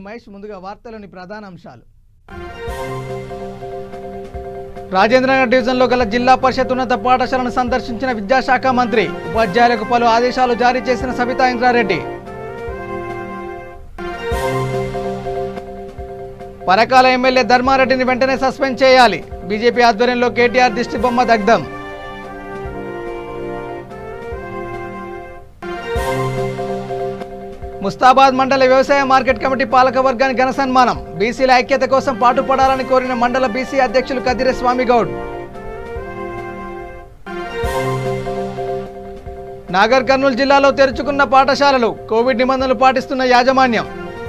మహేష్ ముందుగా వార్తలోని ప్రధాన అంశాలు రాజేంద్రనగర్ డివిజన్లో గల జిల్లా పరిషత్ ఉన్నత పాఠశాలను సందర్శించిన విద్యాశాఖ మంత్రి ఉపాధ్యాయులకు పలు ఆదేశాలు జారీ చేసిన సబితా ఇంద్రారెడ్డి పరకాల ఎమ్మెల్యే ధర్మారెడ్డిని వెంటనే సస్పెండ్ చేయాలి బీజేపీ ఆధ్వర్యంలో కేటీఆర్ దిష్టి బొమ్మ దగ్ధం ముస్తాబాద్ మండల వ్యవసాయ మార్కెట్ కమిటీ పాలక వర్గానికి ఘన సన్మానం బీసీల ఐక్యత కోసం పాటుపడాలని కోరిన మండల బీసీ అధ్యక్షులు కదిరే స్వామి గౌడ్ నాగర్ కర్నూలు జిల్లాలో తెరుచుకున్న పాఠశాలలు కోవిడ్ నిబంధనలు పాటిస్తున్న యాజమాన్యం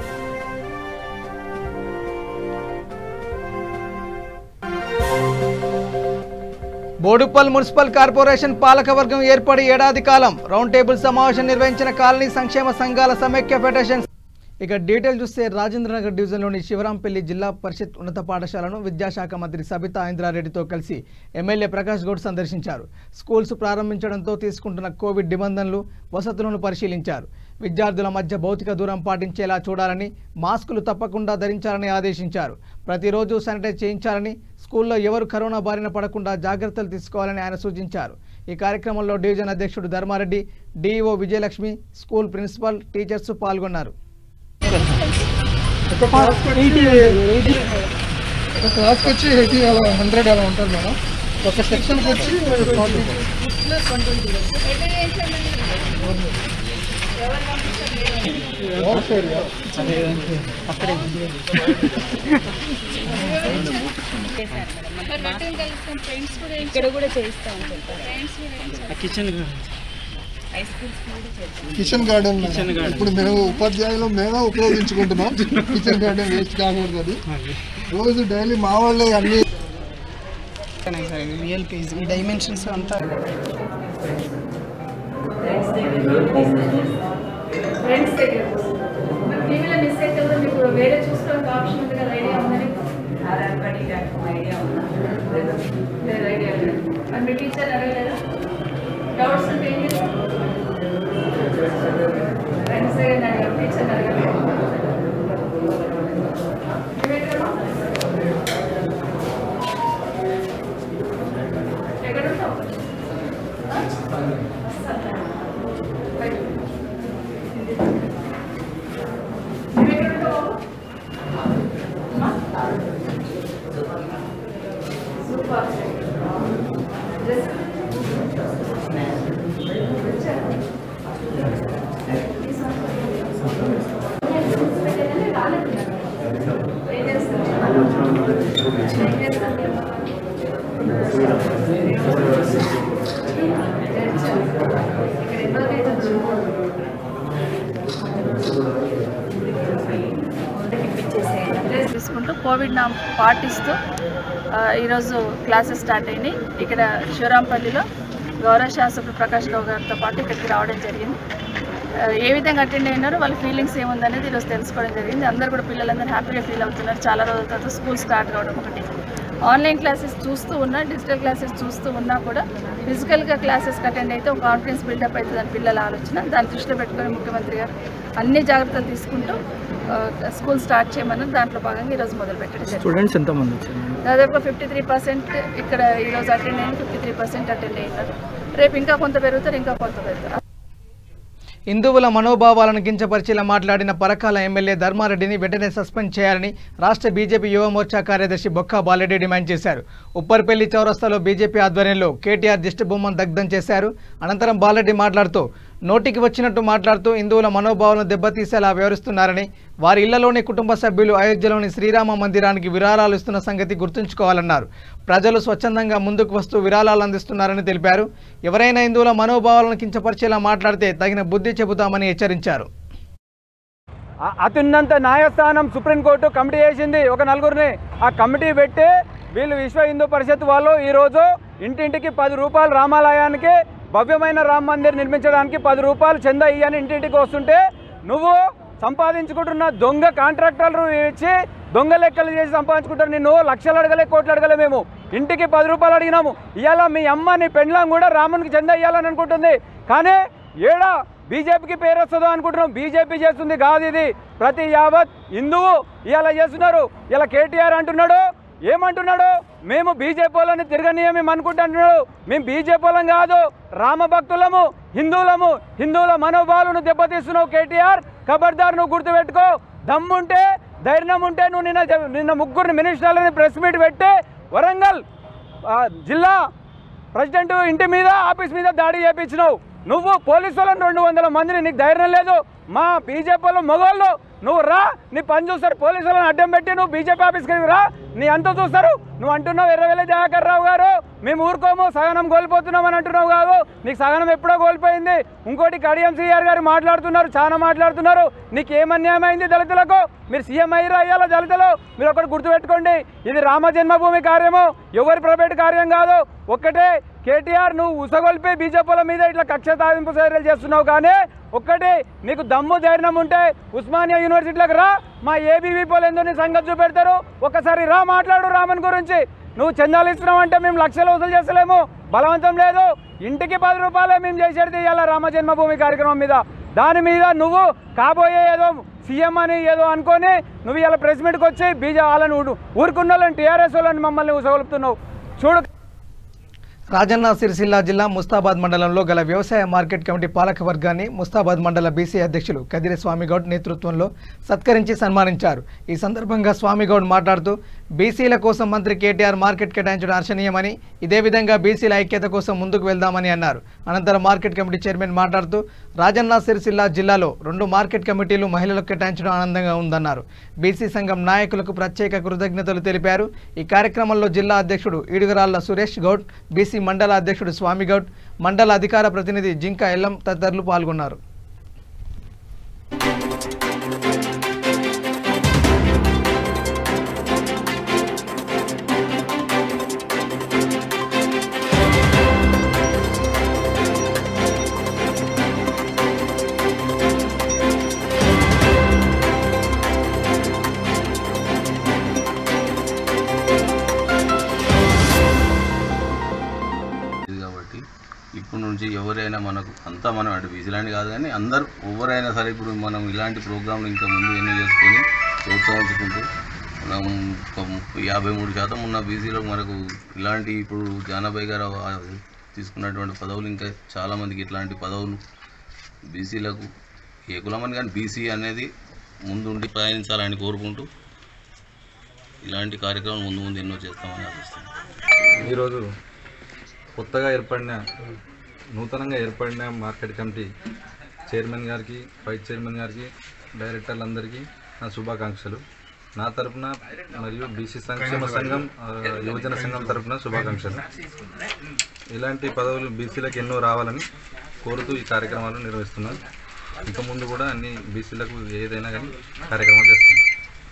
బోడుప్పల్ మున్సిపల్ కార్పొరేషన్ పాలకవర్గం ఏర్పడి ఏడాది కాలం రౌండ్ టేబుల్ సమావేశం నిర్వహించిన కాలనీ సంక్షేమ సంఘాల సమైక్య ఫెడరేషన్ ఇక డీటెయిల్ చూస్తే రాజేంద్రనగర్ డివిజన్లోని శివరాంపల్లి జిల్లా పరిషత్ ఉన్నత పాఠశాలను విద్యాశాఖ మంత్రి సబితా ఇంద్రారెడ్డితో కలిసి ఎమ్మెల్యే ప్రకాష్ గౌడ్ సందర్శించారు స్కూల్స్ ప్రారంభించడంతో తీసుకుంటున్న కోవిడ్ నిబంధనలు వసతులను పరిశీలించారు విద్యార్థుల మధ్య భౌతిక దూరం పాటించేలా చూడాలని మాస్కులు తప్పకుండా ధరించాలని ఆదేశించారు ప్రతిరోజు శానిటైజ్ చేయించాలని స్కూల్లో ఎవరు కరోనా బారిన పడకుండా జాగ్రత్తలు తీసుకోవాలని ఆయన సూచించారు ఈ కార్యక్రమంలో డివిజన్ అధ్యక్షుడు Dharma Reddy DEO Vijayalakshmi school principal teachers పాల్గొన్నారు ఒక క్లాస్కి వచ్చి ఎయిటీ ఒక క్లాస్కి వచ్చి ఎయిటీ అలా హండ్రెడ్ అలా ఉంటుంది మేడం ఒక సెక్షన్కి వచ్చి ఫార్టీ ఇక్కడ కూడా చేయిస్తా ఉంటారు కిచెన్ గార్డెన్ మేడం. ఇప్పుడు మేము ఉపాధ్యాయులు మేమే ఉపయోగించుకుంటున్నాం కిచెన్ గార్డెన్ వేస్ట్ కాకూడదు అది రోజు డైలీ మా వాళ్ళే అన్ని రియల్ పేజ్ ఈ డైమెన్షన్స్ అంతా ఫ్రెండ్స్ దగ్గర మరి టీవీలో మిస్ అయితే కూడా మీకు వేరే చూసుకోవడానికి ఆప్షన్ ఉంది కదా ఐడియా ఉందని లేదు ఐడియా లేదు మరి మీ టీచర్ అడగలేదా డౌట్స్ ఉంటే ఏం చేస్తారు ఫ్రెండ్స్ దగ్గర అడగాలి టీచర్ అడగాలి నువ్వెక్కడమ్మా? ఎక్కడ ఉంటావు ఆ? వస్తాను. బయట. తీసుకుంటూ కోవిడ్ నా పాటిస్తూ ఆ, ఈరోజు క్లాసెస్ స్టార్ట్ అయినాయి ఇక్కడ శివరాంపల్లిలో గౌరవ శాసకుడు ప్రకాష్ రావు గారితో పాటు ఇక్కడికి రావడం జరిగింది ఆ, ఏ విధంగా అటెండ్ అయినారో వాళ్ళ ఫీలింగ్స్ ఏముందనేది ఈరోజు తెలుసుకోవడం జరిగింది అందరూ కూడా పిల్లలందరూ హ్యాపీగా ఫీల్ అవుతున్నారు చాలా రోజుల తర్వాత స్కూల్ స్టార్ట్ కావడం ఒకటి ఆన్లైన్ క్లాసెస్ చూస్తూ ఉన్నా డిజిటల్ క్లాసెస్ చూస్తూ ఉన్నా కూడా ఫిజికల్గా క్లాసెస్కి అటెండ్ అయితే ఒక కాన్ఫిడెన్స్ బిల్డప్ అవుతుందని పిల్లల ఆలోచన దాన్ని దృష్టిలో పెట్టుకొని ముఖ్యమంత్రి గారు అన్ని జాగ్రత్తలు తీసుకుంటూ ఆ, స్కూల్ స్టార్ట్ చేయమని దాంట్లో భాగంగా ఈరోజు మొదలు పెట్టడం జరిగింది స్టూడెంట్స్ ఎంతమంది వచ్చారు దాదాపుగా ఫిఫ్టీ త్రీ పర్సెంట్ ఇక్కడ ఈరోజు అటెండ్ అయ్యింది ఫిఫ్టీ త్రీ పర్సెంట్ అటెండ్ అయినారు రేపు ఇంకా కొంత పెరుగుతారు ఇంకా కొంత పెరుగుతారు హిందువుల మనోభావాలను కించపరిచేలా మాట్లాడిన పరకాల ఎమ్మెల్యే ధర్మారెడ్డిని వెంటనే సస్పెండ్ చేయాలని రాష్ట్ర బీజేపీ యువ మోర్చా కార్యదర్శి బొక్కా బాలరెడ్డి డిమాండ్ చేశారు ఉప్పర్పల్లి చౌరస్తాలో బీజేపీ ఆధ్వర్యంలో కేటీఆర్ దిష్టి బొమ్మను దగ్ధం చేశారు అనంతరం బాలరెడ్డి మాట్లాడుతూ నోటికి వచ్చినట్టు మాట్లాడుతూ హిందువుల మనోభావాలను దెబ్బతీసేలా వ్యవహరిస్తున్నారని వారి ఇళ్లలోని కుటుంబ సభ్యులు అయోధ్యలోని శ్రీరామ మందిరానికి విరాళాలు ఇస్తున్న సంగతి గుర్తుంచుకోవాలన్నారు ప్రజలు స్వచ్ఛందంగా ముందుకు వస్తూ విరాళాలు అందిస్తున్నారని తెలిపారు ఎవరైనా హిందువుల మనోభావాలను కించపరిచేలా మాట్లాడితే తగిన బుద్ధి చెబుతామని హెచ్చరించారు ఆ- అత్యున్నత న్యాయస్థానం సుప్రీంకోర్టు కమిటీ వేసింది ఒక నలుగురిని ఆ కమిటీ పెట్టి వీళ్ళు విశ్వ హిందూ పరిషత్ వాళ్ళు ఈరోజు ఇంటింటికి పది రూపాయలు రామాలయానికి భవ్యమైన రామ మందిర్ నిర్మించడానికి పది రూపాయలు చందా ఇయ్యని ఇంటింటికి వస్తుంటే నువ్వు సంపాదించుకుంటున్న దొంగ కాంట్రాక్టర్లు ఇచ్చి దొంగ లెక్కలు చేసి సంపాదించుకుంటారు నిన్ను లక్షలు అడగలే కోట్లు అడగలే మేము ఇంటికి పది రూపాయలు అడిగినాము ఇవాళ మీ అమ్మ నీ పెండ్లం కూడా రామునికి చందా ఇవ్వాలని అనుకుంటుంది కానీ ఏడా బీజేపీకి పేరు వస్తుందో అనుకుంటున్నాం బీజేపీ చేస్తుంది కాదు ఇది ప్రతి యావత్ హిందువు ఇలా చేస్తున్నారు ఇలా కేటీఆర్ అంటున్నాడు ఏమంటున్నాడు మేము బీజేపీ వాళ్ళని తిరగనీయం మేము అనుకుంటున్నాడు మేము బీజేపీ వాళ్ళం కాదు రామభక్తులము హిందువులము హిందువుల మనోభావాలను దెబ్బతీస్తున్నావు కేటీఆర్ ఖబర్దార్ నువ్వు గుర్తుపెట్టుకో దమ్ముంటే ధైర్యం ఉంటే నువ్వు నిన్న చె- నిన్న ముగ్గురు మినిస్టర్లని ప్రెస్ మీట్ పెట్టి వరంగల్ ఆ, జిల్లా ప్రెసిడెంట్ ఇంటి మీద ఆఫీస్ మీద దాడి చేపించినావు నువ్వు పోలీసులను రెండు వందల మందిని నీకు ధైర్యం లేదు మా బీజేపీ వాళ్ళు మగవాళ్ళు నువ్వు రా నీ పని చూస్తారు పోలీసులను అడ్డం పెట్టి నువ్వు బీజేపీ ఆఫీస్కి రా నీ అంత చూస్తారు నువ్వు అంటున్నావు ఎర్రవేల దయాకర్ రావు గారు మేము ఊరుకోము సగనం కోల్పోతున్నాం అని అంటున్నావు కాదు నీకు సగనం ఎప్పుడో కోల్పోయింది ఇంకోటి కడియం సీఆర్ గారు మాట్లాడుతున్నారు చాలా మాట్లాడుతున్నారు నీకు ఏం అన్యాయం అయింది దళితులకు మీరు సీఎం అయ్యారా అయ్యాలా దళితులు మీరు ఒకటి గుర్తుపెట్టుకోండి ఇది రామ జన్మభూమి కార్యము ఎవరి ప్రైవేట్ కార్యం కాదు ఒక్కటే కేటీఆర్ నువ్వు ఉసగొల్పి బీజేపీల మీద ఇట్లా కక్ష సాధింపు చర్యలు చేస్తున్నావు కానీ ఒక్కటి నీకు దమ్ము ధైర్యం ఉంటే ఉస్మానియా యూనివర్సిటీలకు రా మా ఏబీవీ పోలు ఎందుకు నీ సంగతి చూపెడతారు ఒకసారి రా మాట్లాడు రామన్ గురించి నువ్వు చందాలు ఇస్తున్నావు అంటే మేము లక్షలు వసూలు చేస్తలేము బలవంతం లేదు ఇంటికి పది రూపాయలే మేము చేసేది ఇవాళ రామ జన్మభూమి కార్యక్రమం మీద దాని మీద నువ్వు కాబోయే ఏదో సీఎం అని ఏదో అనుకొని నువ్వు ఇలా ప్రెస్ మీట్కి వచ్చి బీజే వాళ్ళని ఊడు- ఊరుకున్న వాళ్ళని టీఆర్ఎస్ వాళ్ళని మమ్మల్ని ఉసగొలుపుతున్నావు చూడు రాజన్న సిరిసిల్ల జిల్లా ముస్తాబాద్ మండలంలో గల వ్యవసాయ మార్కెట్ కమిటీ పాలక వర్గాన్ని ముస్తాబాద్ మండల బీసీ అధ్యక్షులు కదిరి స్వామిగౌడ్ నేతృత్వంలో సత్కరించి సన్మానించారు ఈ సందర్భంగా స్వామిగౌడ్ మాట్లాడుతూ బీసీల కోసం మంత్రి కేటీఆర్ మార్కెట్ కేటాయించడం హర్షణీయమని ఇదే విధంగా బీసీల ఐక్యత కోసం ముందుకు వెళ్దామని అన్నారు అనంతరం మార్కెట్ కమిటీ చైర్మన్ మాట్లాడుతూ రాజన్న సిరిసిల్ల జిల్లాలో రెండు మార్కెట్ కమిటీలు మహిళలకు కేటాయించడం ఆనందంగా ఉందన్నారు బీసీ సంఘం నాయకులకు ప్రత్యేక కృతజ్ఞతలు తెలిపారు ఈ కార్యక్రమంలో జిల్లా అధ్యక్షుడు ఈడుగరాళ్ల సురేష్ గౌడ్ బీసీ మండల అధ్యక్షుడు స్వామి గౌడ్ మండల అధికార ప్రతినిధి జింక ఎల్లం తదితరులు పాల్గొన్నారు ఇది కాబట్టి ఇప్పుడు నుంచి ఎవరైనా మనకు అంతా మనం అటు విజిలాంటి కాదు కానీ అందరు ఎవరైనా సరే ఇప్పుడు మనం ఇలాంటి ప్రోగ్రాంలు ఇంకా ముందు ఎన్నో చేసుకొని ప్రోత్సహించుకుంటూ మనం ఒక ముప్పై యాభై మూడు శాతం ఉన్న బీసీలో మనకు ఇలాంటి ఇప్పుడు జానాబాయ్ గారు ఆ తీసుకున్నటువంటి పదవులు ఇంకా చాలామందికి ఇట్లాంటి పదవులు బీసీలకు ఏ కులమని కానీ బీసీ అనేది ముందుండి ప్రయాణించాలని కోరుకుంటూ ఇలాంటి కార్యక్రమాలు ముందు ముందు ఎన్నో చేస్తామని ఆశిస్తున్నాను ఈరోజు కొత్తగా ఏర్పడిన నూతనంగా ఏర్పడిన మార్కెట్ కమిటీ చైర్మన్ గారికి వైస్ చైర్మన్ గారికి డైరెక్టర్లందరికీ నా శుభాకాంక్షలు నా తరపున మరియు బీసీ సంక్షేమ సంఘం ఆ, యువజన సంఘం తరపున శుభాకాంక్షలు ఇలాంటి పదవులు బీసీలకు ఎన్నో రావాలని కోరుతూ ఈ కార్యక్రమాలు నిర్వహిస్తున్నాను ఇక ముందు కూడా అన్ని బీసీలకు ఏదైనా కానీ కార్యక్రమాలు చేస్తున్నాం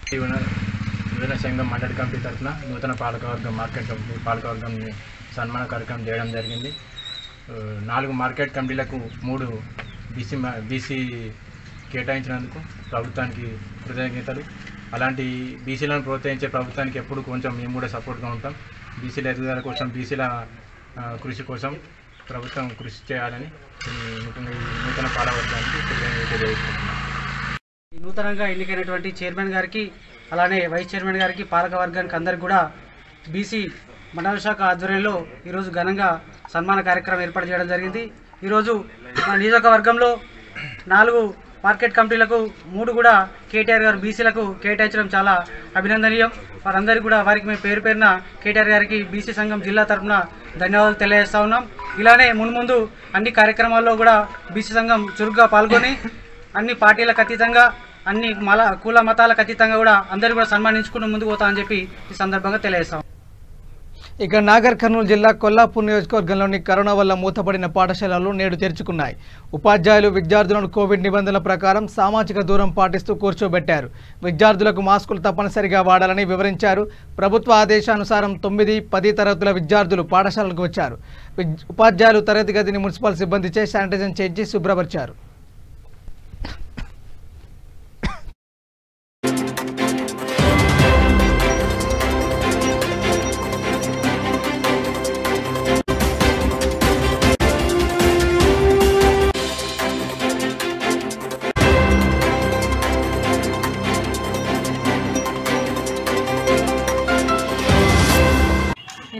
యువజన సంఘం మండలి కమిటీ తరఫున నూతన పాలకవర్గం మార్కెట్ కమిటీ పాలకవర్గం సన్మాన కార్యక్రమం చేయడం జరిగింది ఆ, నాలుగు మార్కెట్ కమిటీలకు మూడు బీసీ బీసీ కేటాయించినందుకు ప్రభుత్వానికి కృతజ్ఞతలు అలాంటి బీసీలను ప్రోత్సహించే ప్రభుత్వానికి ఎప్పుడు కొంచెం మేము కూడా సపోర్ట్గా ఉంటాం బీసీల ఎదుగుదల కోసం బీసీల ఆ, కృషి కోసం ప్రభుత్వం కృషి చేయాలని ఈ నూతన ఈ నూతన పాలకవర్గానికి కృతజ్ఞతలు తెలియజేస్తున్నాం ఈ నూతనంగా ఎన్నికైనటువంటి చైర్మన్ గారికి అలానే వైస్ చైర్మన్ గారికి పాలక వర్గానికి అందరికి కూడా బీసీ మండల శాఖ ఆధ్వర్యంలో ఈరోజు ఘనంగా సన్మాన కార్యక్రమం ఏర్పాటు చేయడం జరిగింది ఈరోజు మన నియోజకవర్గంలో నాలుగు మార్కెట్ కమిటీలకు మూడు కూడా కేటీఆర్ గారు బీసీలకు కేటాయించడం చాలా అభినందనీయం వారందరికీ కూడా వారికి మేము పేరు పేరున కేటీఆర్ గారికి బీసీ సంఘం జిల్లా తరఫున ధన్యవాదాలు తెలియజేస్తా ఉన్నాం ఇలానే మున్ముందు అన్ని కార్యక్రమాల్లో కూడా బీసీ సంఘం చురుగ్గా పాల్గొని అన్ని పార్టీలకు అతీతంగా అన్ని మల కుల మతాలకు అతీతంగా కూడా అందరూ కూడా సన్మానించుకుంటూ ముందుకు పోతామని చెప్పి ఈ సందర్భంగా తెలియజేస్తాం ఇక నాగర్ కర్నూలు జిల్లా కొల్లాపూర్ నియోజకవర్గంలోని కరోనా వల్ల మూతపడిన పాఠశాలలు నేడు తెరుచుకున్నాయి ఉపాధ్యాయులు విద్యార్థులను కోవిడ్ నిబంధనల ప్రకారం సామాజిక దూరం పాటిస్తూ కూర్చోబెట్టారు విద్యార్థులకు మాస్కులు తప్పనిసరిగా వాడాలని వివరించారు ప్రభుత్వ ఆదేశానుసారం తొమ్మిది పది తరగతుల విద్యార్థులు పాఠశాలకు వచ్చారు విద్- ఉపాధ్యాయులు తరగతి గదిని మున్సిపల్ సిబ్బందిచే శానిటైజర్ చేయించి శుభ్రపరిచారు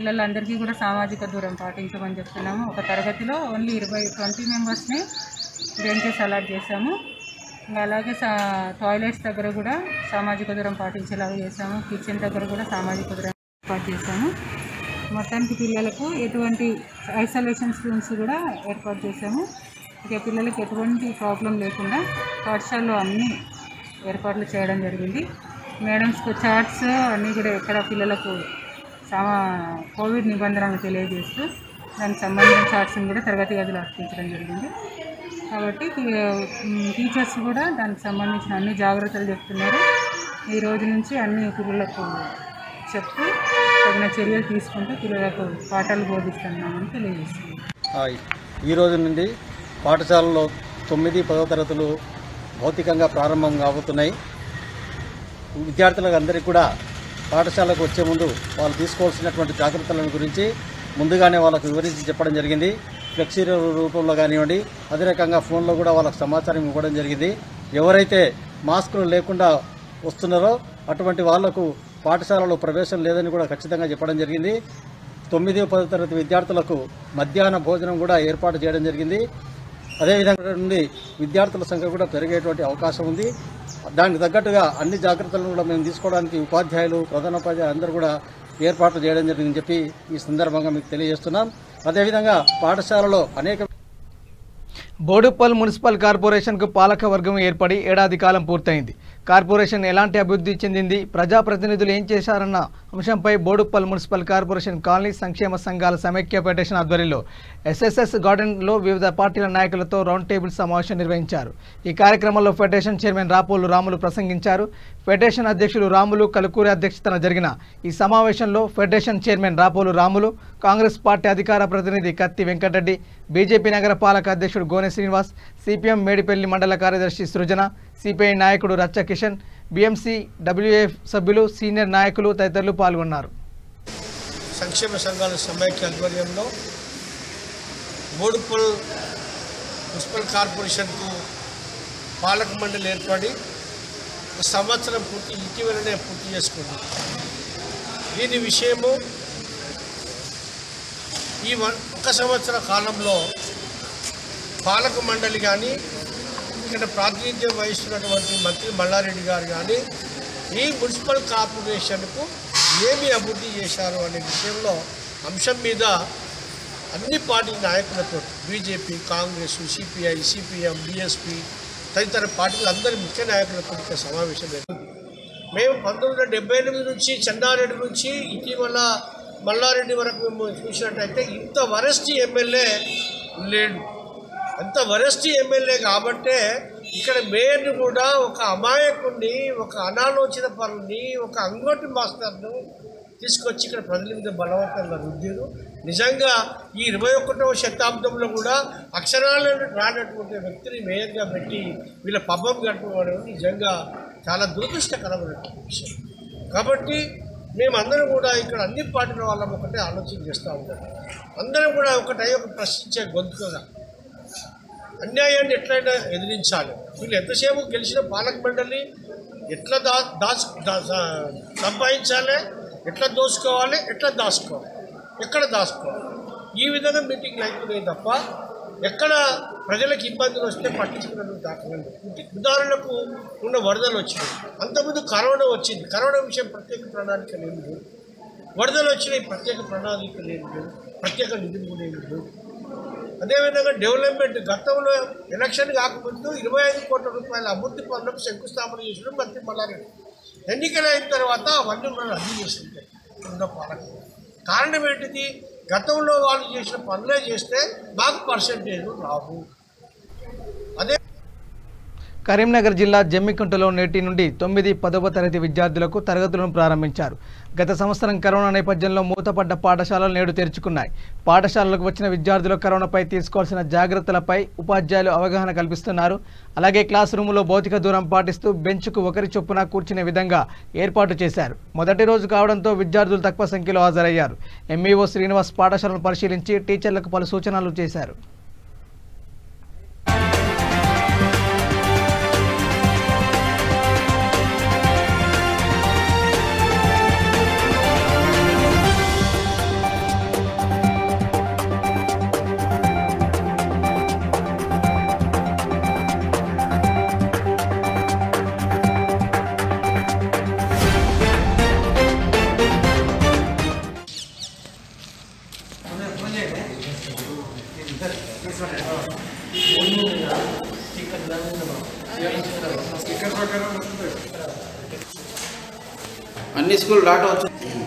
పిల్లలందరికీ కూడా సామాజిక దూరం పాటించమని చెప్తున్నాము ఒక తరగతిలో ఓన్లీ ఇరవై ట్వంటీ మెంబర్స్ని బెంచెస్ అలాట్ చేశాము ఇంకా అలాగే సా టాయిలెట్స్ దగ్గర కూడా సామాజిక దూరం పాటించేలాగా చేశాము కిచెన్ దగ్గర కూడా సామాజిక దూరం ఏర్పాటు చేశాము మొత్తానికి పిల్లలకు ఎటువంటి ఐసోలేషన్ రూమ్స్ కూడా ఏర్పాటు చేశాము ఇక పిల్లలకు ఎటువంటి ప్రాబ్లం లేకుండా పాఠశాలలో అన్ని ఏర్పాట్లు చేయడం జరిగింది మేడమ్స్కు చార్ట్స్ అన్నీ కూడా ఎక్కడ పిల్లలకు సమా కోవిడ్ నిబంధనలు తెలియజేస్తూ దానికి సంబంధించిన చార్ట్స్ని కూడా తరగతి గదిలో అర్పించడం జరిగింది కాబట్టి టీ- టీచర్స్ కూడా దానికి సంబంధించిన అన్ని జాగ్రత్తలు చెప్తున్నారు ఈ రోజు నుంచి అన్ని పిల్లలకు చెప్తూ తగిన చర్యలు తీసుకుంటూ పిల్లలకు పాఠాలు బోధిస్తున్నామని తెలియజేస్తున్నాం హాయ్ ఈ రోజు నుండి పాఠశాలలో తొమ్మిది పదవ తరగతులు భౌతికంగా ప్రారంభం కాబోతున్నాయి విద్యార్థులకు అందరికీ కూడా పాఠశాలకు వచ్చే ముందు వాళ్ళు తీసుకోవాల్సినటువంటి జాగ్రత్తలను గురించి ముందుగానే వాళ్ళకు వివరించి చెప్పడం జరిగింది ఫ్లెక్సీ రూపంలో కానివ్వండి అదే రకంగా ఫోన్లో కూడా వాళ్ళకు సమాచారం ఇవ్వడం జరిగింది ఎవరైతే మాస్కులు లేకుండా వస్తున్నారో అటువంటి వాళ్లకు పాఠశాలలో ప్రవేశం లేదని కూడా ఖచ్చితంగా చెప్పడం జరిగింది తొమ్మిది పదో తరగతి విద్యార్థులకు మధ్యాహ్న భోజనం కూడా ఏర్పాటు చేయడం జరిగింది అదేవిధంగా నుండి విద్యార్థుల సంఖ్య కూడా పెరిగేటువంటి అవకాశం ఉంది దానికి తగ్గట్టుగా అన్ని జాగ్రత్తలను కూడా మేము తీసుకోవడానికి ఉపాధ్యాయులు ప్రధానోపాధ్యాయులు అందరూ కూడా ఏర్పాట్లు చేయడం జరిగిందని చెప్పి ఈ సందర్భంగా మీకు తెలియజేస్తున్నాం అదేవిధంగా పాఠశాలలో అనేక బోడుప్పల్ మున్సిపల్ కార్పొరేషన్కు పాలక వర్గం ఏర్పడి ఏడాది కాలం పూర్తయింది కార్పొరేషన్ ఎలాంటి అభివృద్ధి చెందింది ప్రజాప్రతినిధులు ఏం చేశారన్న అంశంపై బోడుప్పల్ మున్సిపల్ కార్పొరేషన్ కాలనీ సంక్షేమ సంఘాల సమైక్య ఫెడరేషన్ ఆధ్వర్యంలో ఎస్ఎస్ఎస్ గార్డెన్లో వివిధ పార్టీల నాయకులతో రౌండ్ టేబుల్ సమావేశం నిర్వహించారు ఈ కార్యక్రమంలో ఫెడరేషన్ చైర్మన్ రాపోలు రాములు ప్రసంగించారు ఫెడరేషన్ అధ్యక్షులు రాములు కలుకూరి అధ్యక్షతన జరిగిన ఈ సమావేశంలో federation chairman Rapolu Ramulu Congress party అధికార ప్రతినిధి కత్తి వెంకటరెడ్డి బీజేపీ నగర పాలక అధ్యక్షుడు గోనె శ్రీనివాస్ సిపిఎం మేడిపల్లి మండల కార్యదర్శి సృజన సిపిఐ నాయకుడు రచ్చ కిషన్ బిఎంసి డబ్ల్యూఎఫ్ సభ్యులు సీనియర్ నాయకులు తదితరులు పాల్గొన్నారు సంక్షేమ సంఘాల సమైక్య ఆధ్వర్యంలో బోడుపల్ మున్సిపల్ కార్పొరేషన్కు పాలక మండలి ఏర్పడి ఒక సంవత్సరం పూర్తి ఇటీవలనే పూర్తి చేసుకుంది దీని విషయము ఈ వన్- ఒక సంవత్సర కాలంలో పాలక మండలి కానీ ఇక్కడ ప్రాతినిధ్యం వహిస్తున్నటువంటి మంత్రి మల్లారెడ్డి గారు కానీ ఈ మున్సిపల్ కార్పొరేషన్కు ఏమి అభివృద్ధి చేశారు అనే విషయంలో అంశం మీద అన్ని పార్టీ నాయకులతో BJP Congress CPI CPM BSP తదితర పార్టీల అందరి ముఖ్య నాయకులతో ఇక్కడ సమావేశం జరిగింది మేము పంతొమ్మిది వందల డెబ్బై ఎనిమిది నుంచి చెన్నారెడ్డి నుంచి ఇటీవల మల్లారెడ్డి వరకు మేము చూసినట్టయితే ఇంత వరస్ట్ ఎమ్మెల్యే లేడు అంత వరస్ట్ ఎమ్మెల్యే కాబట్టే ఇక్కడ మేయర్ని కూడా ఒక అమాయకుడిని ఒక అనాలోచిత పనుని ఒక అంగటి మాస్టర్ను తీసుకొచ్చి ఇక్కడ ప్రజల మీద బలవంతంగా రుద్దారు నిజంగా ఈ ఇరవై ఒకటవ శతాబ్దంలో కూడా అక్షరాలను రానటువంటి వ్యక్తిని మేయర్గా పెట్టి వీళ్ళ పబ్బం గడపడం నిజంగా చాలా దురదృష్టకరమైనటువంటి విషయం కాబట్టి మేమందరం కూడా ఇక్కడ అన్ని పార్టీల వాళ్ళం ఒకటే ఆలోచన చేస్తూ ఉంటాం అందరం కూడా ఒకటై ఒక ప్రశ్నించే గొంతుగా అన్యాయాన్ని ఎట్లయినా ఎదిరించాలి వీళ్ళు ఎంతసేపు గెలిచిన పాలక మండలి ఎట్లా దా దాచు దా- సంపాదించాలి ఎట్లా దోచుకోవాలి ఎట్లా దాచుకోవాలి ఎక్కడ దాచుకోవాలి ఈ విధంగా మీటింగ్లు అవుతున్నాయి తప్ప ఎక్కడ ప్రజలకు ఇబ్బందులు వస్తే పట్టించుకున్న దాఖలు ఉదాహరణకు ఉన్న వరదలు వచ్చినాయి అంతకుముందు కరోనా వచ్చింది కరోనా విషయం ప్రత్యేక ప్రణాళిక ఏమి లేదు వరదలు వచ్చినాయి ప్రత్యేక ప్రణాళిక లేదు ప్రత్యేక నిధులు కూడా ఏమి లేవు అదేవిధంగా డెవలప్మెంట్ గతంలో ఎలక్షన్ కాకముందు ఇరవై ఐదు కోట్ల రూపాయల అభివృద్ధి పనులకు శంకుస్థాపన చేసిన మంత్రి మల్లారెడ్డి ఎన్నికలు అయిన తర్వాత అవన్నీ మనం రద్దు చేస్తుంటాయి ఉన్న పాలకులు కారణం ఏంటిది గతంలో వాళ్ళు చేసిన పనులే చేస్తే మాకు పర్సంటేజ్ రావు అదే కరీంనగర్ జిల్లా జమ్మికుంటలో నేటి నుండి తొమ్మిది పదవ తరగతి విద్యార్థులకు తరగతులను ప్రారంభించారు గత సంవత్సరం కరోనా నేపథ్యంలో మూతపడ్డ పాఠశాలలు నేడు తెరుచుకున్నాయి పాఠశాలలకు వచ్చిన విద్యార్థులు కరోనాపై తీసుకోవాల్సిన జాగ్రత్తలపై ఉపాధ్యాయులు అవగాహన కల్పిస్తున్నారు అలాగే క్లాస్ రూములో భౌతిక దూరం పాటిస్తూ బెంచ్కు ఒకరి చొప్పున కూర్చునే విధంగా ఏర్పాటు చేశారు మొదటి రోజు కావడంతో విద్యార్థులు తక్కువ సంఖ్యలో హాజరయ్యారు ఎంఈఓ శ్రీనివాస్ పాఠశాలను పరిశీలించి టీచర్లకు పలు సూచనలు చేశారు అన్ని స్కూల్ డాటా వచ్చి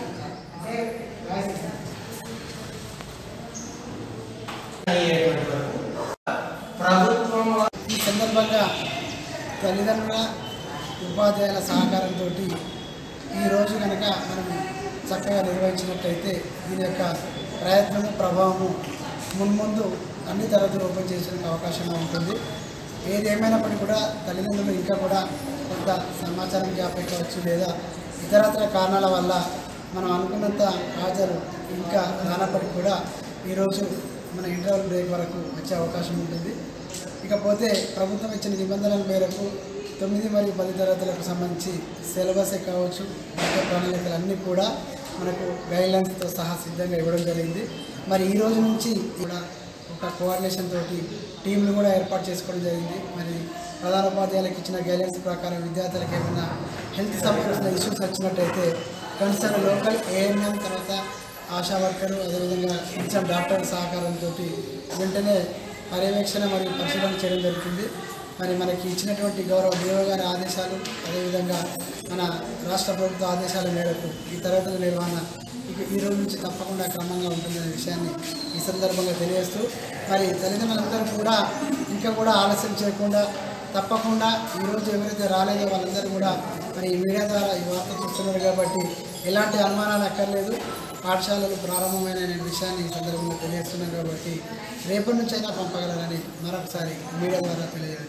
ఈ సందర్భంగా తల్లిదండ్రుల ఉపాధ్యాయుల సహకారంతో ఈరోజు కనుక మనం చక్కగా నిర్వహించినట్టయితే దీని యొక్క ప్రయత్నము ప్రభావము మున్ముందు అన్ని తరగతులు ఓపెన్ చేసేందుకు అవకాశం ఉంటుంది ఏది ఏమైనప్పటికీ కూడా తల్లిదండ్రులు ఇంకా కూడా కొంత సమాచారం గ్యాప్ కావచ్చు లేదా ఇతరత్ర కారణాల వల్ల మనం అనుకున్నంత హాజరు ఇంకా రానప్పటికీ కూడా ఈరోజు మన ఇంటర్వల్ బ్రేక్ వరకు వచ్చే అవకాశం ఉంటుంది ఇకపోతే ప్రభుత్వం ఇచ్చిన నిబంధనల మేరకు తొమ్మిది మరియు పది తరగతులకు సంబంధించి సిలబసే కావచ్చు పాఠ్య ప్రణాళికలు అన్నీ కూడా మనకు గైడ్లైన్స్తో సహా సిద్ధంగా ఇవ్వడం జరిగింది మరి ఈ రోజు నుంచి కూడా ఒక కోఆర్డినేషన్ తోటి టీంలు కూడా ఏర్పాటు చేసుకోవడం జరిగింది మరి ప్రధాన ఉపాధ్యాయులకు ఇచ్చిన గైడ్లైన్స్ ప్రకారం విద్యార్థులకు ఏమైనా హెల్త్ సంబంధించిన ఇష్యూస్ వచ్చినట్టయితే కన్సర్న్ లోకల్ ఏఎన్ఎం తర్వాత ఆశా వర్కరు అదేవిధంగా ఇచ్చిన డాక్టర్ సహకారంతో వెంటనే పర్యవేక్షణ మరియు పరిశీలన చేయడం జరుగుతుంది మరి మనకి ఇచ్చినటువంటి గౌరవ డిఓ గారి ఆదేశాలు అదేవిధంగా మన రాష్ట్ర ప్రభుత్వ ఆదేశాల మేరకు ఈ తరగతుల నిర్వహణ ఇక ఈ రోజు నుంచి తప్పకుండా క్రమంగా ఉంటుందనే విషయాన్ని ఈ సందర్భంగా తెలియజేస్తూ మరి తల్లిదండ్రులందరూ కూడా ఇంకా కూడా ఆలస్యం చేయకుండా తప్పకుండా ఈరోజు ఎవరైతే రాలేదో వాళ్ళందరూ కూడా మరి ఈ మీడియా ద్వారా ఈ వార్త చూస్తున్నారు కాబట్టి ఎలాంటి అనుమానాలు అక్కర్లేదు పాఠశాలలు ప్రారంభమైన అనే విషయాన్ని ఈ సందర్భంగా తెలియజేస్తున్నాం కాబట్టి రేపటి నుంచి అయినా పంపగలరని మరొకసారి మీడియా ద్వారా తెలియజేయడం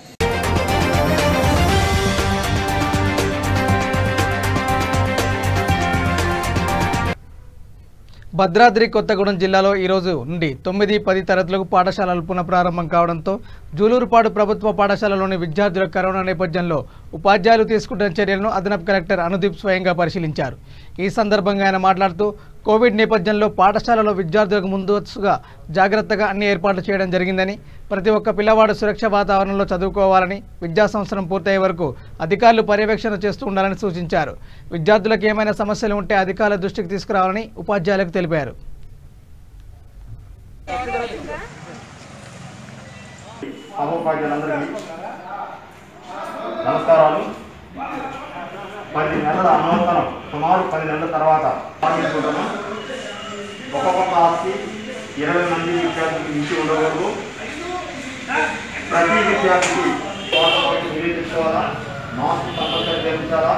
భద్రాద్రి కొత్తగూడెం జిల్లాలో ఈరోజు నుండి తొమ్మిది పది తరగతులకు పాఠశాలలు పునఃప్రారంభం కావడంతో జూలూరుపాడు ప్రభుత్వ పాఠశాలలోని విద్యార్థుల కరోనా నేపథ్యంలో ఉపాధ్యాయులు తీసుకుంటున్న చర్యలను అదనపు కలెక్టర్ అనుదీప్ స్వయంగా పరిశీలించారు ఈ సందర్భంగా ఆయన మాట్లాడుతూ కోవిడ్ నేపథ్యంలో పాఠశాలలో విద్యార్థులకు ముందస్తుగా జాగ్రత్తగా అన్ని ఏర్పాట్లు చేయడం జరిగిందని ప్రతి ఒక్క పిల్లవాడు సురక్ష వాతావరణంలో చదువుకోవాలని విద్యా సంవత్సరం పూర్తయ్యే వరకు అధికారులు పర్యవేక్షణ చేస్తూ ఉండాలని సూచించారు విద్యార్థులకు ఏమైనా సమస్యలు ఉంటే అధికారుల దృష్టికి తీసుకురావాలని ఉపాధ్యాయులకు తెలిపారు సహోపాధ్యాయులందరికీ నమస్కారాలు పది నెలల అనంతరం సుమారు పది నెలల తర్వాత పాటించుకుంటున్నాం ఒక్కొక్క క్లాస్కి ఇరవై మంది విద్యార్థులకు మించి ఉండకూడదు ప్రతి విద్యార్థికి వాటర్ బాటిల్ మీరే తెచ్చుకోవాలా మాస్క్ కంపల్సరీ ధరించాలా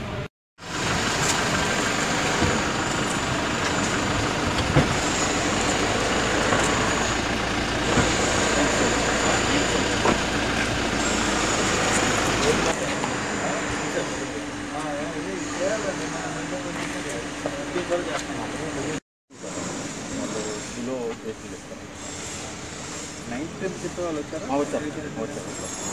నైన్త్ టెన్త్ వాళ్ళు వచ్చారా వచ్చారు వచ్చారు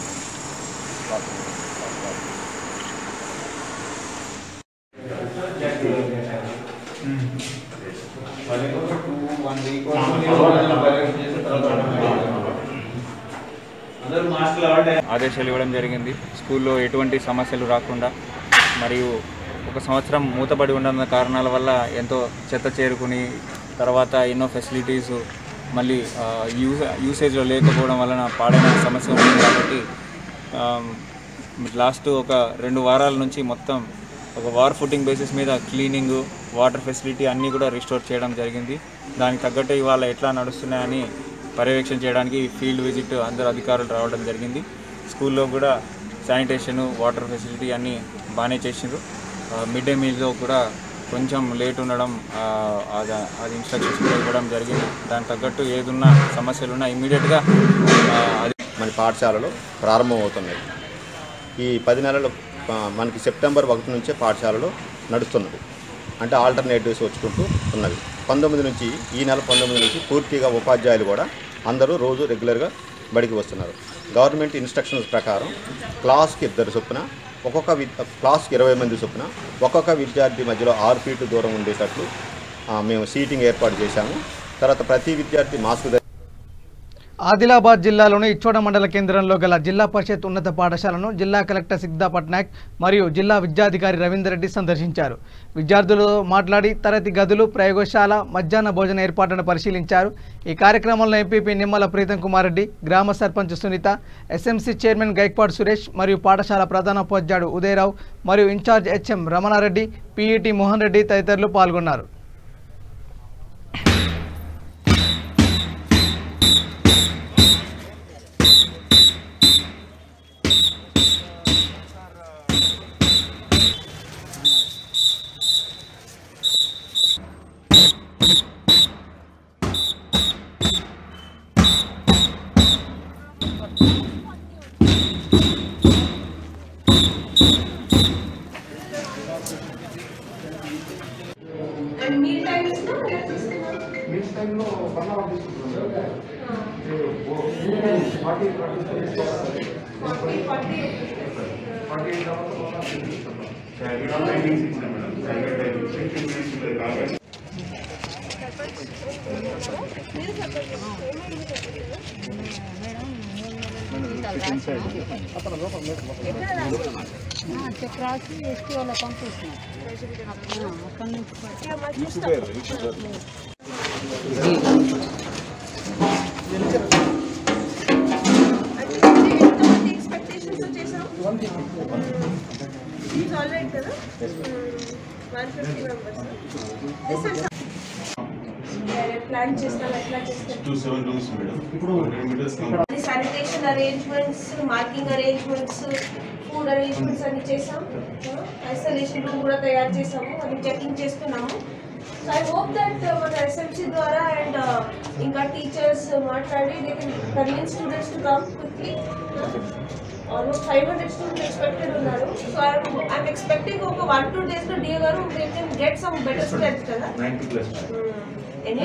ఆదేశాలు ఇవ్వడం జరిగింది స్కూల్లో ఎటువంటి సమస్యలు రాకుండా మరియు ఒక సంవత్సరం మూతపడి ఉన్న కారణాల వల్ల ఎంతో చెత్త చేరుకుని తర్వాత ఎన్నో ఫెసిలిటీస్ మళ్ళీ ఆ, యూస యూసేజ్లో లేకపోవడం వలన పాడైన సమస్య ఉంది కాబట్టి లాస్ట్ ఒక రెండు వారాల నుంచి మొత్తం ఒక వార్ ఫుటింగ్ బేసిస్ మీద క్లీనింగ్ వాటర్ ఫెసిలిటీ అన్నీ కూడా రిస్టోర్ చేయడం జరిగింది దానికి తగ్గట్టే ఇవాళ ఎట్లా నడుస్తున్నాయని పర్యవేక్షణ చేయడానికి ఫీల్డ్ విజిట్ అందరు అధికారులు రావడం జరిగింది స్కూల్లో కూడా శానిటేషన్ వాటర్ ఫెసిలిటీ అన్నీ బాగానే చేసిండ్రు మిడ్ డే మీల్స్లో కూడా కొంచెం లేట్ ఉండడం ఆ, అది అది ఇన్స్ట్రక్షన్స్ కూడా ఇవ్వడం జరిగింది దానికి తగ్గట్టు ఏదున్నా సమస్యలున్నా ఇమ్మీడియట్గా అది మన పాఠశాలలు ప్రారంభమవుతున్నాయి ఈ పది నెలలు ఆ, మనకి సెప్టెంబర్ ఒకటి నుంచే పాఠశాలలు నడుస్తున్నది అంటే ఆల్టర్నేటివ్స్ వచ్చుకుంటూ ఉన్నవి పంతొమ్మిది నుంచి ఈ నెల పంతొమ్మిది నుంచి పూర్తిగా ఉపాధ్యాయులు కూడా అందరూ రోజు రెగ్యులర్గా బడికి వస్తున్నారు గవర్నమెంట్ ఇన్స్ట్రక్షన్స్ ప్రకారం క్లాస్కి ఇద్దరు చొప్పున ఒక్కొక్క వి క్లాస్కి ఇరవై మంది చొప్పున ఒక్కొక్క విద్యార్థి మధ్యలో ఆరు ఫీటు దూరం ఉండేటట్లు ఆ, మేము సీటింగ్ ఏర్పాటు చేశాము తర్వాత ప్రతి విద్యార్థి మాస్క్ ధరి- ఆదిలాబాద్ జిల్లాలోని ఇచ్చోడ మండల కేంద్రంలో గల జిల్లా పరిషత్ ఉన్నత పాఠశాలను జిల్లా కలెక్టర్ సిగ్దా పట్నాయక్ మరియు జిల్లా విద్యాధికారి రవీందర్ రెడ్డి సందర్శించారు విద్యార్థులతో మాట్లాడి తరగతి గదులు ప్రయోగశాల మధ్యాహ్న భోజన ఏర్పాట్లను పరిశీలించారు ఈ కార్యక్రమంలో ఎంపీపీ నిమ్మల ప్రీతం కుమార్ రెడ్డి గ్రామ సర్పంచ్ సునీత ఎస్ఎంసీ చైర్మన్ గైక్వాడ్ సురేష్ మరియు పాఠశాల ప్రధానోపాధ్యాయుడు ఉదయరావు మరియు in-charge HM Ramana Reddy PET Mohan Reddy తదితరులు పాల్గొన్నారు మీల్ టైమ్స్ లో ఎలా చేస్తున్నారు ఫార్టీ ఫార్టీ రాసి ఎస్టీ వాళ్ళ పంపిస్తున్నాం అక్కడి నుంచి ఎక్స్పెక్టేషన్స్ చేసాం ఇట్స్ ఆల్ రైట్ కదా వన్ ఫిఫ్టీ మెంబర్స్ ప్లాన్ చేస్తాం ఎట్లా చేస్తాం టూ సెవెన్ రూమ్స్ మేడం ఇప్పుడు meters sanitation arrangements marking arrangements food arrangements అన్ని చేసాం ఐసోలేషన్ రూమ్ కూడా తయారు చేసాము అది చెకింగ్ చేస్తున్నాము సో ఐ హోప్ దట్ మన ఎస్ఎంసీ ద్వారా అండ్ ఇంకా టీచర్స్ మాట్లాడి they can convince students to come quickly almost five hundred students expected ఉన్నారు సో ఐఎమ్ ఎక్స్పెక్టింగ్ ఒక వన్ టూ డేస్లో డిఏ గారు they can get some better strength కదా ninety plus any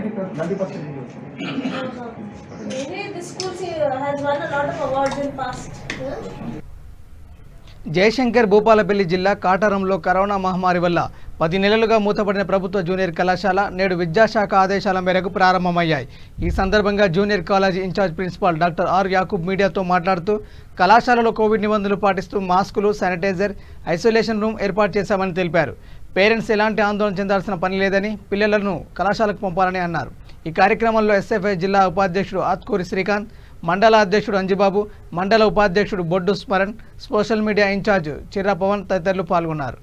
Anyway, this school uh, has won a lot of awards in past. Yeah? Jayashankar Bhupalpally జిల్లా కాటారంలో corona మహమ్మారి వల్ల పది నెలలుగా మూతపడిన ప్రభుత్వ జూనియర్ కళాశాల నేడు విద్యాశాఖ ఆదేశాల మేరకు ప్రారంభమయ్యాయి ఈ సందర్భంగా junior college in-charge principal doctor R Yakub మీడియాతో మాట్లాడుతూ కళాశాలలో కోవిడ్ నిబంధనలు పాటిస్తూ మాస్కులు శానిటైజర్ ఐసోలేషన్ రూమ్ ఏర్పాటు చేశామని తెలిపారు పేరెంట్స్ ఎలాంటి ఆందోళన చెందాల్సిన పని లేదని పిల్లలను కళాశాలకు పంపాలని అన్నారు ఈ కార్యక్రమంలో ఎస్ఎఫ్ఐ జిల్లా ఉపాధ్యక్షుడు ఆత్కూరి శ్రీకాంత్ మండల అధ్యక్షుడు అంజిబాబు మండల ఉపాధ్యక్షుడు Boddu Smaran social media in-charge Chirra Pawan తదితరులు పాల్గొన్నారు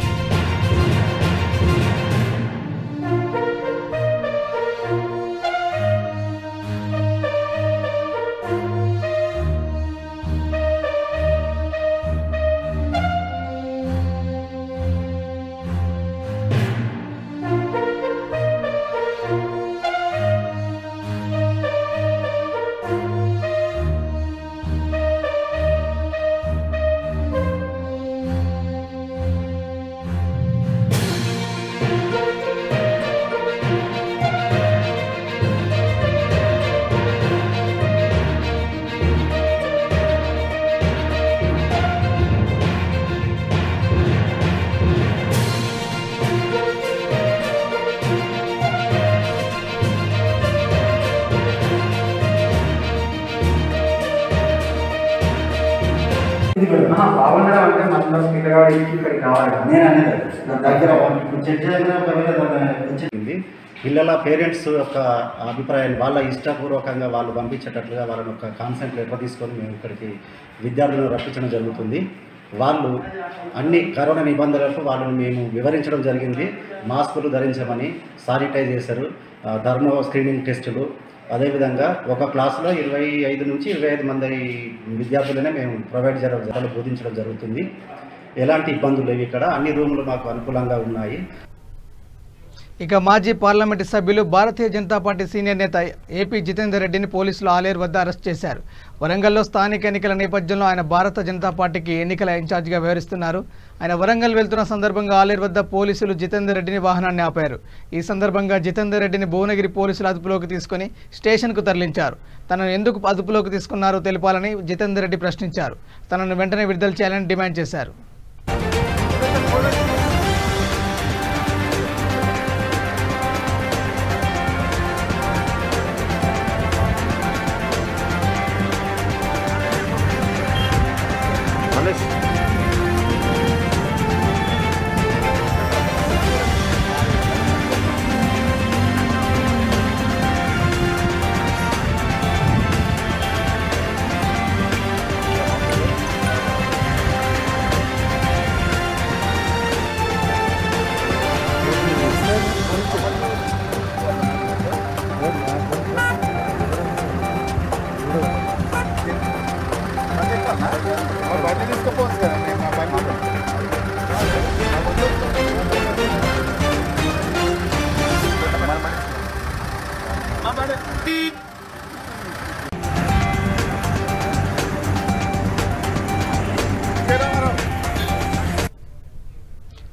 బాగుండడం అంటే మన పిల్లగాడు ఇక్కడికి రావాలి నేను అనేది నా దగ్గర చెట్టు దగ్గర పిల్లల పేరెంట్స్ యొక్క అభిప్రాయాన్ని వాళ్ళ ఇష్టపూర్వకంగా వాళ్ళు పంపించేటట్లుగా వాళ్ళని ఒక కాన్సెంట్ లెటర్ తీసుకొని మేము ఇక్కడికి విద్యార్థులను రప్పించడం జరుగుతుంది వాళ్ళు అన్ని కరోనా నిబంధనలకు వాళ్ళని మేము వివరించడం జరిగింది మాస్కులు ధరించమని శానిటైజ్ చేశారు ఆ, థర్మో స్క్రీనింగ్ టెస్టులు అదేవిధంగా ఒక క్లాసులో ఇరవై ఐదు నుంచి ఇరవై ఐదు మంది విద్యార్థులనే మేము ప్రొవైడ్ చేయడం బోధించడం జరుగుతుంది ఎలాంటి ఇబ్బందులు లేవు ఇక్కడ అన్ని రూములు మాకు అనుకూలంగా ఉన్నాయి ఇక మాజీ పార్లమెంటు సభ్యులు భారతీయ జనతా పార్టీ సీనియర్ నేత ఏపీ జితేందర్ రెడ్డిని పోలీసులు ఆలేరు వద్ద అరెస్ట్ చేశారు వరంగల్లో స్థానిక ఎన్నికల నేపథ్యంలో ఆయన భారత జనతా పార్టీకి ఎన్నికల ఇన్ఛార్జిగా వ్యవహరిస్తున్నారు ఆయన వరంగల్ వెళ్తున్న సందర్భంగా ఆలేరు వద్ద పోలీసులు జితేందర్ రెడ్డిని వాహనాన్ని ఆపారు ఈ సందర్భంగా జితేందర్ రెడ్డిని భువనగిరి పోలీసులు అదుపులోకి తీసుకుని స్టేషన్కు తరలించారు తనను ఎందుకు అదుపులోకి తీసుకున్నారో తెలపాలని జితేందర్ రెడ్డి ప్రశ్నించారు తనను వెంటనే విడుదల చేయాలని డిమాండ్ చేశారు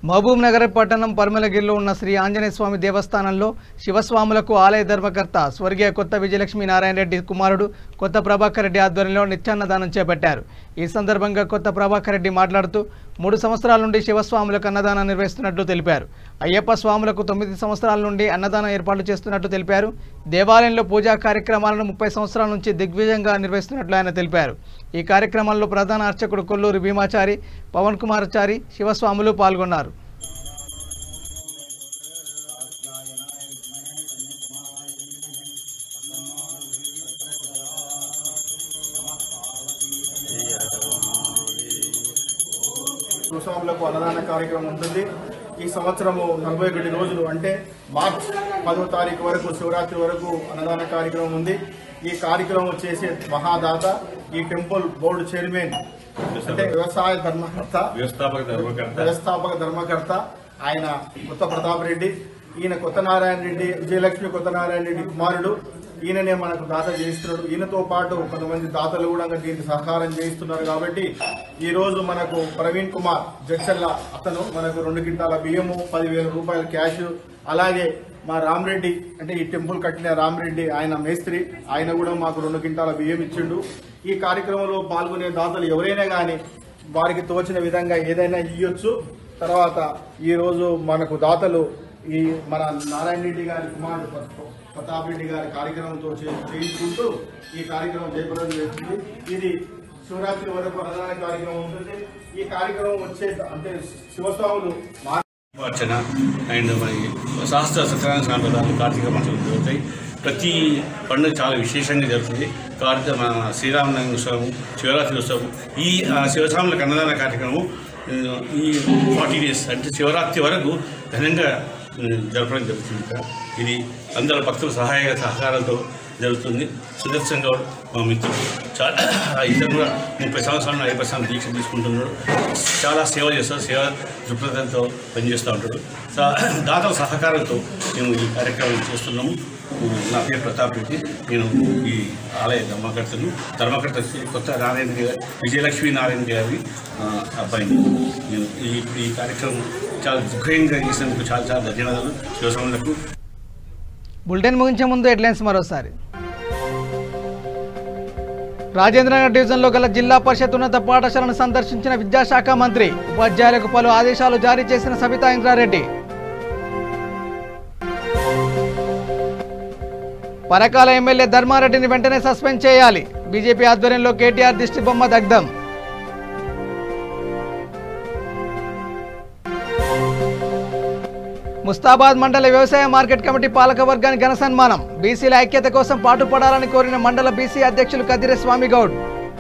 మహబూబ్ నగర్ పట్టణం పర్మలగిరిలో ఉన్న శ్రీ ఆంజనేయ స్వామి దేవస్థానంలో శివస్వాములకు ఆలయ ధర్మకర్త స్వర్గీయ కొత్త విజయలక్ష్మి నారాయణ రెడ్డి కుమారుడు కొత్త ప్రభాకర్ రెడ్డి ఆధ్వర్యంలో నిత్యాన్నదానం చేపట్టారు ఈ సందర్భంగా కొత్త ప్రభాకర్ రెడ్డి మాట్లాడుతూ మూడు సంవత్సరాల నుండి శివస్వాములకు అన్నదానం నిర్వహిస్తున్నట్లు తెలిపారు అయ్యప్ప స్వాములకు తొమ్మిది సంవత్సరాల నుండి అన్నదానం ఏర్పాట్లు చేస్తున్నట్లు తెలిపారు దేవాలయంలో పూజా కార్యక్రమాలను ముప్పై సంవత్సరాల నుంచి దిగ్విజయంగా నిర్వహిస్తున్నట్లు ఆయన తెలిపారు ఈ కార్యక్రమంలో ప్రధాన అర్చకుడు కొల్లూరు భీమాచారి పవన్ కుమార్చారి శివస్వాములు పాల్గొన్నారు భూస్వాములకు అన్నదాన కార్యక్రమం ఉంటుంది ఈ సంవత్సరము నలభై ఒకటి రోజులు అంటే మార్చ్ పదో తారీఖు వరకు శివరాత్రి వరకు అన్నదాన కార్యక్రమం ఉంది ఈ కార్యక్రమం చేసే మహాదాత ఈ టెంపుల్ బోర్డు చైర్మన్ అంటే వ్యవసాయ ధర్మకర్త వ్యవస్థాపక ధర్మకర్త వ్యవస్థాపక ధర్మకర్త ఆయన కొత్త ప్రతాప్ రెడ్డి ఈయన కొత్త నారాయణ రెడ్డి విజయలక్ష్మి కొత్త నారాయణ రెడ్డి కుమారుడు ఈయననే మనకు దాత చేయిస్తున్నాడు ఈయనతో పాటు కొంతమంది దాతలు కూడా దీనికి సహకారం చేయిస్తున్నారు కాబట్టి ఈ రోజు మనకు ప్రవీణ్ కుమార్ జడ్చల్ల అతను మనకు రెండు కింటాల బియ్యము పదివేల రూపాయల క్యాష్ అలాగే మా రామరెడ్డి అంటే ఈ టెంపుల్ కట్టిన రామరెడ్డి ఆయన మేస్త్రి ఆయన కూడా మాకు రెండు కింటాల బియ్యం ఇచ్చిండు ఈ కార్యక్రమంలో పాల్గొనే దాతలు ఎవరైనా కానీ వారికి తోచిన విధంగా ఏదైనా ఇవ్వచ్చు తర్వాత ఈ రోజు మనకు దాతలు ఈ మన నారాయణ రెడ్డి గారి కుమారుడు ప్ర- ప్రతాప్ రెడ్డి గారి కార్యక్రమంతో చే- చేయించుకుంటూ ఈ కార్యక్రమం జయప్రదం చేస్తుంది ఇది శివరాత్రి వరకు అన్నదాన కార్యక్రమం ఉంటుంది ఈ కార్యక్రమం వచ్చే అంటే శివస్వాములు మా అర్చన అండ్ మరి సహస్ర సత్యనారాయణ స్వామి వ్రతాలు కార్తీక మాసంలో జరుగుతాయి ప్రతి పండుగ చాలా విశేషంగా జరుగుతుంది కార్తీక మన శ్రీరామనవమి ఉత్సవం శివరాత్రి ఉత్సవం ఈ ఆ, శివస్వాములకు అన్నదాన కార్యక్రమం ఆ, ఈ ఫార్టీ డేస్ అంటే శివరాత్రి వరకు ఘనంగా ఆ, జరపడం జరుగుతుంది ఇక్కడ ఇది అందరు భక్తుల సహాయ సహకారంతో జరుగుతుంది సుదర్శన్ గౌడ్ మా మిత్రుడు చాలా ఇతను కూడా ముప్పై సంవత్సరాలు నలభై సంవత్సరాలు దీక్ష తీసుకుంటున్నాడు చాలా సేవ చేస్తాడు సేవ దృక్పథంతో పనిచేస్తూ ఉంటాడు సా- దాతల సహకారంతో మేము ఈ కార్యక్రమం చేస్తున్నాము నా పేరు ప్రతాప్ రెడ్డి నేను ఈ ఆలయ ధర్మకర్తను ధర్మకర్త శ్రీ కొత్త నారాయణ గారి విజయలక్ష్మి నారాయణ గారి ఆ, అబ్బాయిని నేను ఈ ఈ కార్యక్రమం చాలా దుఃఖంగా చేసినందుకు చాలా చాలా ధన్యవాదాలు శివస్వాములకు బులెటిన్ ముగించే ముందు హెడ్లైన్స్ మరోసారి రాజేంద్రనగర్ డివిజన్లో గల జిల్లా పరిషత్ ఉన్నత పాఠశాలను సందర్శించిన విద్యాశాఖ మంత్రి ఉపాధ్యాయులకు పలు ఆదేశాలు జారీ చేసిన సబితా ఇంద్రారెడ్డి పరకాల ఎమ్మెల్యే ధర్మారెడ్డిని వెంటనే సస్పెండ్ చేయాలి బీజేపీ ఆధ్వర్యంలో కేటీఆర్ దిష్టి బొమ్మ దగ్ధం ముస్తాబాద్ మండల వ్యవసాయ మార్కెట్ కమిటీ పాలక వర్గానికి ఘన సన్మానం బీసీల ఐక్యత కోసం పాటుపడాలని కోరిన మండల బీసీ అధ్యక్షులు కదిరే స్వామి గౌడ్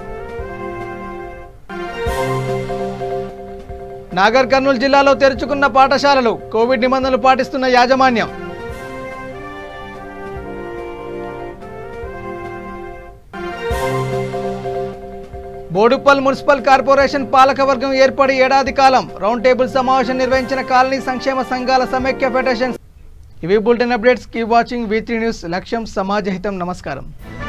నాగర్ కర్నూలు జిల్లాలో తెరుచుకున్న పాఠశాలలు కోవిడ్ నిబంధనలు పాటిస్తున్న యాజమాన్యం బోడుప్పల్ మున్సిపల్ కార్పొరేషన్ పాలకవర్గం ఏర్పడి ఏడాది కాలం రౌండ్ టేబుల్ సమావేశం నిర్వహించిన కాలనీ సంక్షేమ సంఘాల సమైక్య ఫెడరేషన్ ఇవి bulletin updates keep watching V news లక్ష్యం సమాజహితం నమస్కారం